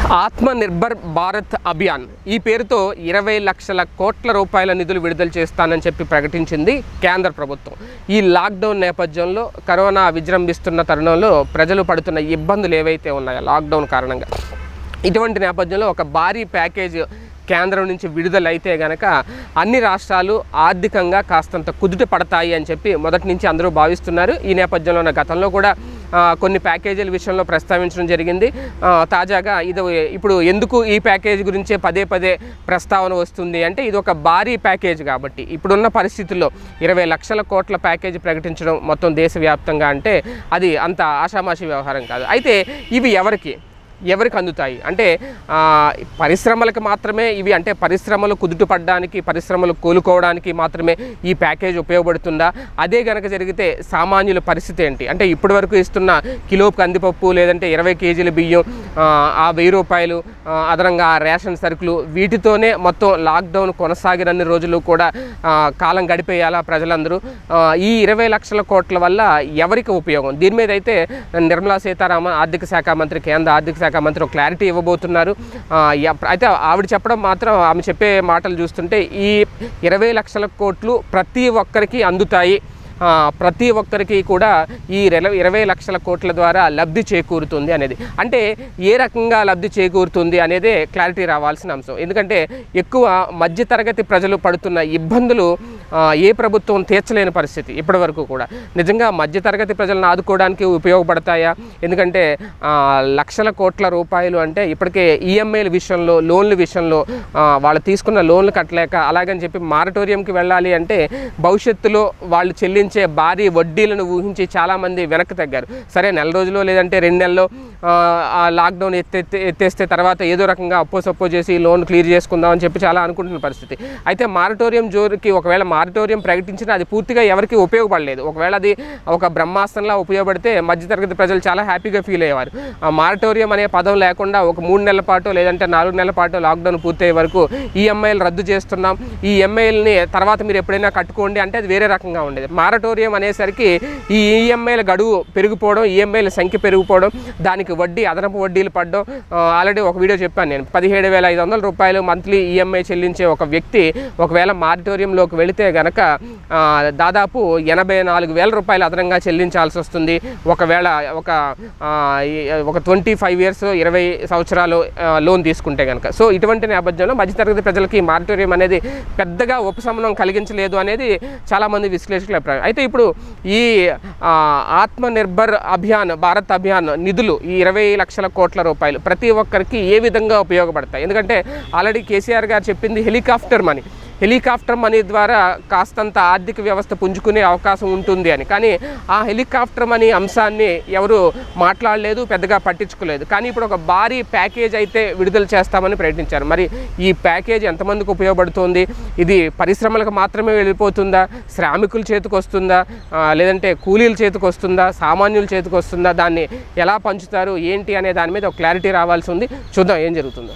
ఆత్మ నిర్భర్ భారత్ అభియాన్ ఈ పేరుతో ఇరవై లక్షల కోట్ల రూపాయల నిధులు విడుదల చేస్తానని చెప్పి ప్రకటించింది కేంద్ర ప్రభుత్వం ఈ లాక్డౌన్ నేపథ్యంలో కరోనా విజృంభిస్తున్న తరుణంలో ప్రజలు పడుతున్న ఇబ్బందులు ఏవైతే ఉన్నాయో లాక్డౌన్ కారణంగా ఇటువంటి నేపథ్యంలో ఒక భారీ ప్యాకేజ్ కేంద్రం నుంచి విడుదలైతే గనక అన్ని రాష్ట్రాలు ఆర్థికంగా కాస్తంత కుదుట పడతాయి అని చెప్పి మొదటి నుంచి అందరూ భావిస్తున్నారు ఈ నేపథ్యంలో ఉన్న గతంలో కూడా ఆ, కొన్ని ప్యాకేజీల విషయంలో ప్రస్తావించడం జరిగింది ఆ, తాజాగా ఇది ఇప్పుడు ఎందుకు ఈ ప్యాకేజ్ గురించే పదే పదే ప్రస్తావన వస్తుంది అంటే ఇది ఒక భారీ ప్యాకేజ్ కాబట్టి ఇప్పుడున్న పరిస్థితుల్లో ఇరవై లక్షల కోట్ల ప్యాకేజ్ ప్రకటించడం మొత్తం దేశవ్యాప్తంగా అంటే అది అంత ఆషామాషి వ్యవహారం కాదు అయితే ఇవి ఎవరికి ఎవరికి అందుతాయి అంటే ఆ, పరిశ్రమలకు మాత్రమే ఇవి అంటే పరిశ్రమలు కుదుటపడడానికి పరిశ్రమలు కోలుకోవడానికి మాత్రమే ఈ ప్యాకేజ్ ఉపయోగపడుతుందా అదే గనక జరిగితే సామాన్యుల పరిస్థితి ఏంటి అంటే ఇప్పటి వరకు ఇస్తున్న కిలో కందిపప్పు లేదంటే ఇరవై కేజీల బియ్యం ఆ, ఆ వెయ్యి రూపాయలు ఆ, అదనంగా ఆ రేషన్ సరుకులు వీటితోనే మొత్తం లాక్డౌన్ కొనసాగినన్ని రోజులు కూడా ఆ, కాలం గడిపేయాలా ప్రజలందరూ ఆ, ఈ ఇరవై లక్షల కోట్ల వల్ల ఎవరికి ఉపయోగం దీని మీద అయితే నిర్మలా సీతారామన్ ఆర్థిక శాఖ మంత్రి కేంద్ర ఆర్థిక శాఖ మంత్రి ఒక క్లారిటీ ఇవ్వబోతున్నారు ఆ, ఎప్- అయితే ఆవిడ చెప్పడం మాత్రం ఆమె చెప్పే మాటలు చూస్తుంటే ఈ ఇరవై లక్షల కోట్లు ప్రతి ఒక్కరికి అందుతాయి ఆ, ప్రతి ఒక్కరికి కూడా ఈ రెల- ఇరవై లక్షల కోట్ల ద్వారా లబ్ధి చేకూరుతుంది అనేది అంటే ఏ రకంగా లబ్ధి చేకూరుతుంది అనేదే క్లారిటీ రావాల్సిన అంశం ఎందుకంటే ఎక్కువ మధ్యతరగతి ప్రజలు పడుతున్న ఇబ్బందులు ఆ, ఏ ప్రభుత్వం తీర్చలేని పరిస్థితి ఇప్పటివరకు కూడా నిజంగా మధ్యతరగతి ప్రజలను ఆదుకోవడానికి ఉపయోగపడతాయా ఎందుకంటే ఆ, లక్షల కోట్ల రూపాయలు అంటే ఇప్పటికే ఈఎంఐల విషయంలో లోన్ల విషయంలో ఆ, వాళ్ళు తీసుకున్న లోన్లు కట్టలేక అలాగని చెప్పి మారటోరియంకి వెళ్ళాలి అంటే భవిష్యత్తులో వాళ్ళు చెల్లించే భారీ వడ్డీలను ఊహించి చాలామంది వెనక్కి తగ్గారు సరే నెల రోజులు లేదంటే రెండు నెలల్లో ఆ, ఆ లాక్డౌన్ ఎత్తే ఎత్తేస్తే తర్వాత ఏదో రకంగా అప్పో సప్పో చేసి లోన్ క్లియర్ చేసుకుందాం అని చెప్పి చాలా అనుకుంటున్న పరిస్థితి అయితే మారటోరియం జోరికి ఒకవేళ మారటోరియం ప్రకటించినా అది పూర్తిగా ఎవరికి ఉపయోగపడలేదు ఒకవేళ అది ఒక బ్రహ్మాస్త్రంలా ఉపయోగపడితే మధ్యతరగతి ప్రజలు చాలా హ్యాపీగా ఫీల్ అయ్యేవారు ఆ మారటోరియం అనే పదం లేకుండా ఒక మూడు నెలల పాటు లేదంటే నాలుగు నెలల పాటు లాక్డౌన్ పూర్తయ్యే వరకు ఈఎంఐలు రద్దు చేస్తున్నాం ఈ ఈఎంఐల్ని తర్వాత మీరు ఎప్పుడైనా కట్టుకోండి అంటే అది వేరే రకంగా ఉండేది మారటోరియం అనేసరికి ఈ ఈఎంఐల గడువు పెరిగిపోవడం ఈఎంఐల సంఖ్య పెరిగిపోవడం దానికి వడ్డీ అదనపు వడ్డీలు పడడం ఆల్రెడీ ఒక వీడియో చెప్పాను నేను పదిహేడు వేల ఐదు వందల రూపాయలు మంత్లీ ఈఎంఐ చెల్లించే ఒక వ్యక్తి ఒకవేళ మారిటోరియంలోకి వెళితే గనక ఆ, దాదాపు ఎనభై నాలుగు వేల రూపాయలు అదనంగా చెల్లించాల్సి వస్తుంది ఒకవేళ ఒక ఆ, ఈ- ఒక ట్వంటీ ఫైవ్ ఇయర్స్ ఇరవై సంవత్సరాలు ఆ, లోన్ తీసుకుంటే కనుక సో ఇటువంటి నేపథ్యంలో మధ్యతరగతి ప్రజలకి మారిటోరియం అనేది పెద్దగా ఉపశమనం కలిగించలేదు అనేది చాలామంది విశ్లేషకుల అభిప్రాయం అయితే ఇప్పుడు ఈ ఆ, ఆత్మ నిర్భర్ అభియాన్ భారత్ అభియాన్ నిధులు ఈ ఇరవై లక్షల కోట్ల రూపాయలు ప్రతి ఒక్కరికి ఏ విధంగా ఉపయోగపడతాయి ఎందుకంటే ఆల్రెడీ కేసీఆర్ గారు చెప్పింది హెలికాప్టర్ మనీ హెలికాప్టర్ మనీ ద్వారా కాస్తంత ఆర్థిక వ్యవస్థ పుంజుకునే అవకాశం ఉంటుంది అని కానీ ఆ హెలికాప్టర్ మనీ అంశాన్ని ఎవరు మాట్లాడలేదు పెద్దగా పట్టించుకోలేదు కానీ ఇప్పుడు ఒక భారీ ప్యాకేజ్ అయితే విడుదల చేస్తామని ప్రకటించారు మరి ఈ ప్యాకేజ్ ఎంతమందికి ఉపయోగపడుతుంది ఇది పరిశ్రమలకు మాత్రమే వెళ్ళిపోతుందా శ్రామికుల చేతికి వస్తుందా ఆ, లేదంటే కూలీల చేతికి వస్తుందా సామాన్యుల చేతికి వస్తుందా దాన్ని ఎలా పంచుతారు ఏంటి అనే దాని మీద ఒక క్లారిటీ రావాల్సి ఉంది చూద్దాం ఏం జరుగుతుందో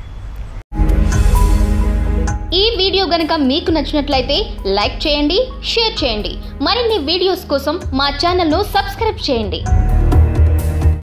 ఈ వీడియో గనక మీకు నచ్చినట్లయితే లైక్ చేయండి షేర్ చేయండి మరిన్ని వీడియోస్ కోసం మా ఛానల్ను సబ్స్క్రైబ్ చేయండి